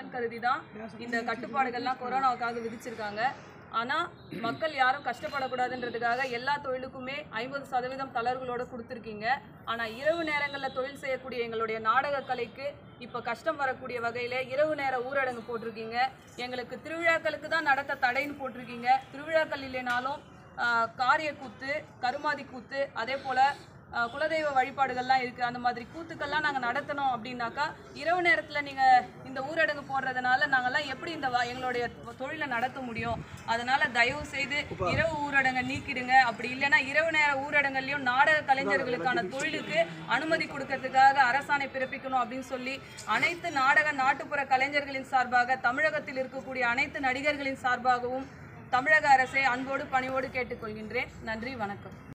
நலன் கருதி தான் இந்த கட்டுப்பாடுகள்லாம் கொரோனாவுக்காக விதிச்சிருக்காங்க ஆனால் மக்கள் யாரும் கஷ்டப்படக்கூடாதுன்றதுக்காக எல்லா தொழிலுக்குமே ஐம்பது சதவீதம் தளர்வுகளோட கொடுத்துருக்கீங்க ஆனால் இரவு நேரங்களில் தொழில் செய்யக்கூடிய எங்களுடைய நாடக கலைக்கு இப்போ கஷ்டம் வரக்கூடிய வகையில் இரவு நேர ஊரடங்கு போட்டிருக்கீங்க எங்களுக்கு திருவிழாக்களுக்கு தான் நடத்த தடைன்னு போட்டிருக்கீங்க திருவிழாக்கள் இல்லைனாலும் ஆஹ், காரிய கூத்து கருமாதி கூத்து அதே போல் ஆஹ், குலதெய்வ வழிபாடுகள்லாம் இருக்குது அந்த மாதிரி கூத்துக்கள்லாம் நாங்கள் நடத்தணும் அப்படின்னாக்கா இரவு நேரத்தில் நீங்கள் இந்த ஊரடங்கு போடுறதுனால நாங்கள்லாம் எப்படி இந்த வ- எங்களுடைய தொழிலை நடத்த முடியும் அதனால் தயவு செய்து இரவு ஊரடங்கை நீக்கிடுங்க அப்படி இல்லைன்னா இரவு நேர ஊரடங்குலையும் நாடக கலைஞர்களுக்கான தொழிலுக்கு அனுமதி கொடுக்கறதுக்காக அரசாணை பிறப்பிக்கணும் அப்படின்னு சொல்லி அனைத்து நாடக நாட்டுப்புற கலைஞர்களின் சார்பாக தமிழகத்தில் இருக்கக்கூடிய அனைத்து நடிகர்களின் சார்பாகவும் தமிழக அரசை அன்போடு பணிவோடு கேட்டுக்கொள்கின்றேன் நன்றி வணக்கம்